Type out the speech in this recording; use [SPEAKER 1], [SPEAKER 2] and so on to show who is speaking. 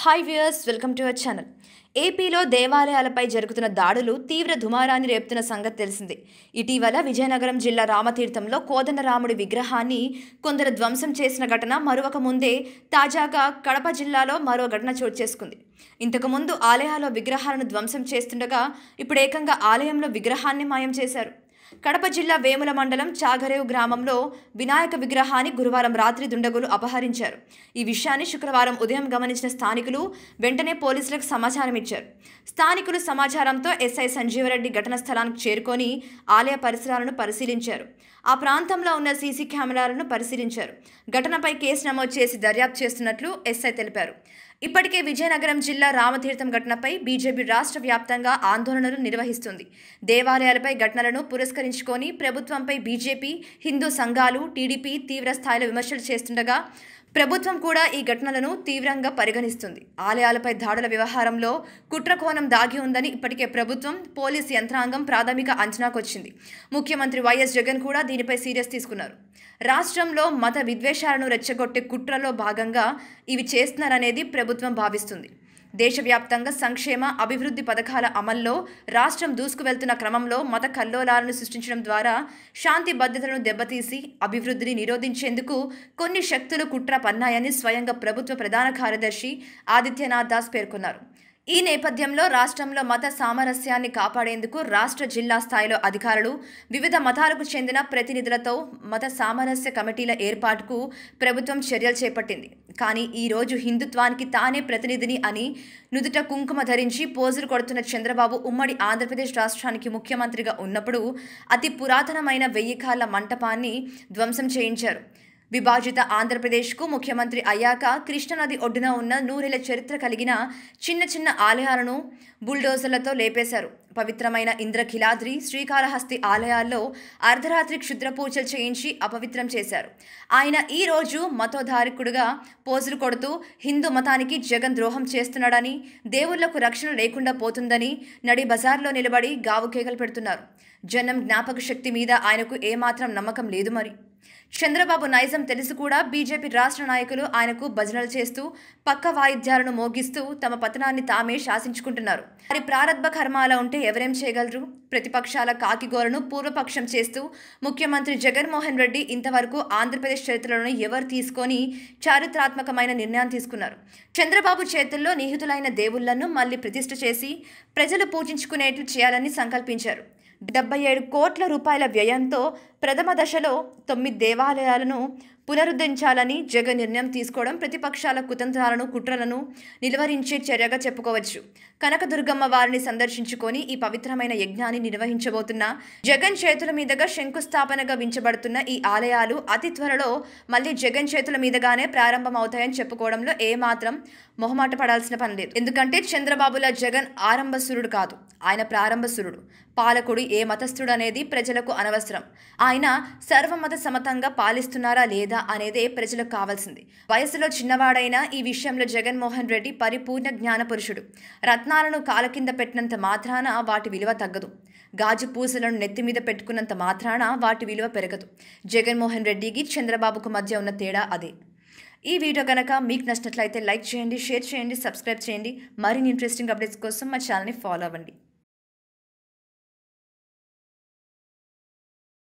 [SPEAKER 1] hi viewers welcome to our channel ఏపీలో దేవాలయాలపై జరుగుతున్న దాడులు తీవ్ర దుమారాన్ని రేపుతున్న సంగతి తెలిసింది ఇటీవల విజయనగరం జిల్లా రామతీర్థంలో కోదండరాముడి విగ్రహాన్ని కొందరు ధ్వంసం చేసిన ఘటన మరొక ముందే తాజాగా కడప జిల్లాలో మరో ఘటన చోటు చేసుకుంది ఇంతకుముందు ఆలయాల్లో విగ్రహాలను ధ్వంసం చేస్తుండగా ఇప్పుడు ఏకంగా ఆలయంలో విగ్రహాన్ని మాయం చేశారు కడప జిల్లా వేముల మండలం చాగరేవు గ్రామంలో వినాయక విగ్రహాన్ని గురువారం రాత్రి దుండగులు అపహరించారు ఈ విషయాన్ని శుక్రవారం ఉదయం గమనించిన స్థానికులు వెంటనే పోలీసులకు సమాచారం ఇచ్చారు స్థానికులు సమాచారంతో ఎస్ఐ సంజీవరెడ్డి ఘటన స్థలానికి చేరుకొని ఆలయ పరిసరాలను పరిశీలించారు ఆ ప్రాంతంలో ఉన్న సీసీ కెమెరాలను పరిశీలించారు ఘటనపై కేసు నమోదు చేసి దర్యాప్తు చేస్తున్నట్లు ఎస్ఐ తెలిపారు ఇప్పటికే విజయనగరం జిల్లా రామతీర్థం ఘటనపై బీజేపీ రాష్ట్ర వ్యాప్తంగా ఆందోళనలు నిర్వహిస్తుంది దేవాలయాలపై ఘటనలను పురస్కరించుకొని ప్రభుత్వంపై బీజేపీ హిందూ సంఘాలు టీడీపీ తీవ్ర స్థాయిలో విమర్శలు చేస్తుండగా ప్రభుత్వం కూడా ఈ ఘటనలను తీవ్రంగా పరిగణిస్తుంది ఆలయాలపై దాడుల వ్యవహారంలో కుట్రకోణం దాగి ఉందని ఇప్పటికే ప్రభుత్వం పోలీస్ యంత్రాంగం ప్రాథమిక అంచనాకొచ్చింది ముఖ్యమంత్రి వైఎస్ జగన్ కూడా దీనిపై సీరియస్ తీసుకున్నారు రాష్ట్రంలో మత విద్వేషాలను రెచ్చగొట్టే కుట్రలో భాగంగా ఇవి చేస్తున్నారనేది ప్రభుత్వం భావిస్తుంది దేశవ్యాప్తంగా సంక్షేమ అభివృద్ధి పథకాల అమల్లో రాష్ట్రం దూసుకువెళ్తున్న క్రమంలో మత కల్లోలాలను సృష్టించడం ద్వారా శాంతి భద్రతలను దెబ్బతీసి అభివృద్ధిని నిరోధించేందుకు కొన్ని శక్తులు కుట్ర పన్నాయని స్వయంగా ప్రభుత్వ ప్రధాన కార్యదర్శి ఆదిత్యనాథ్ దాస్ పేర్కొన్నారు ఈ నేపథ్యంలో రాష్ట్రంలో మత సామరస్యాన్ని కాపాడేందుకు రాష్ట్ర జిల్లా స్థాయిలో అధికారులు వివిధ మతాలకు చెందిన ప్రతినిధులతో మత సామరస్య కమిటీల ఏర్పాటుకు ప్రభుత్వం చర్యలు చేపట్టింది కానీ ఈ రోజు హిందుత్వానికి తానే ప్రతినిధిని అని నుదుట కుంకుమ ధరించి పోజులు కొడుతున్న చంద్రబాబు ఉమ్మడి ఆంధ్రప్రదేశ్ రాష్ట్రానికి ముఖ్యమంత్రిగా ఉన్నప్పుడు అతి పురాతనమైన వెయ్యి కాళ్ళ మంటపాన్ని ధ్వంసం చేయించారు విభాజిత ఆంధ్రప్రదేశ్కు ముఖ్యమంత్రి అయ్యాక కృష్ణానది ఒడ్డున ఉన్న నూరేళ్ల చరిత్ర కలిగిన చిన్న చిన్న ఆలయాలను బుల్డోజర్లతో లేపేశారు పవిత్రమైన ఇంద్రఖిలాద్రి శ్రీకాళహస్తి ఆలయాల్లో అర్ధరాత్రి క్షుద్ర పూజలు చేయించి అపవిత్రం చేశారు ఆయన ఈ రోజు మతోధారికుడుగా పోజులు కొడుతూ హిందూ మతానికి జగన్ ద్రోహం చేస్తున్నాడని దేవుళ్లకు రక్షణ లేకుండా పోతుందని నడి బజార్లో నిలబడి గావు కేకలు పెడుతున్నారు జనం జ్ఞాపక శక్తి మీద ఆయనకు ఏమాత్రం నమ్మకం లేదు మరి చంద్రబాబు నైజం తెలిసి కూడా బీజేపీ రాష్ట్ర నాయకులు ఆయనకు భజనలు చేస్తూ పక్క వాయిద్యాలను మోగిస్తూ తమ పతనాన్ని తామే శాసించుకుంటున్నారు మరి ప్రారంభ కర్మాల ఉంటే ఎవరేం చేయగలరు ప్రతిపక్షాల కాకిగోరను పూర్వపక్షం చేస్తూ ముఖ్యమంత్రి జగన్మోహన్ రెడ్డి ఇంతవరకు ఆంధ్రప్రదేశ్ చరిత్రలోనే ఎవరు తీసుకొని చారిత్రాత్మకమైన నిర్ణయం తీసుకున్నారు చంద్రబాబు చేతుల్లో నిహితులైన దేవుళ్లను మళ్ళీ ప్రతిష్ఠ చేసి ప్రజలు పూజించుకునేట్లు చేయాలని సంకల్పించారు డెబ్బై ఏడు కోట్ల రూపాయల వ్యయంతో ప్రథమ దశలో తొమ్మిది దేవాలయాలను పునరుద్ధరించాలని జగన్ నిర్ణయం తీసుకోవడం ప్రతిపక్షాల కుతంత్రాలను కుట్రలను నిలువరించే చర్యగా చెప్పుకోవచ్చు కనకదుర్గమ్మ వారిని సందర్శించుకొని ఈ పవిత్రమైన యజ్ఞాన్ని నిర్వహించబోతున్న జగన్ చేతుల మీదుగా శంకుస్థాపనగా వించబడుతున్న ఈ ఆలయాలు అతి త్వరలో మళ్ళీ జగన్ చేతుల మీదుగానే ప్రారంభమవుతాయని చెప్పుకోవడంలో ఏమాత్రం మొహమాట పడాల్సిన పని లేదు ఎందుకంటే చంద్రబాబుల జగన్ ఆరంభసురుడు కాదు ఆయన ప్రారంభసురుడు పాలకుడు ఏ మతస్థుడు అనేది ప్రజలకు అనవసరం ఆయన సర్వమత సమతంగా పాలిస్తున్నారా లేదా అనేదే ప్రజలకు కావాల్సింది వయసులో చిన్నవాడైన ఈ విషయంలో జగన్మోహన్ రెడ్డి పరిపూర్ణ జ్ఞాన పురుషుడు రత్నాలను కాల కింద పెట్టినంత మాత్రాన వాటి విలువ తగ్గదు గాజు పూసలను నెత్తి మీద పెట్టుకున్నంత మాత్రాన వాటి విలువ పెరగదు జగన్మోహన్ రెడ్డికి చంద్రబాబుకు మధ్య ఉన్న తేడా అదే ఈ వీడియో కనుక మీకు నచ్చినట్లయితే లైక్ చేయండి షేర్ చేయండి సబ్స్క్రైబ్ చేయండి మరిన్ని ఇంట్రెస్టింగ్ అప్డేట్స్ కోసం మా ఛానల్ని ఫాలో అవ్వండి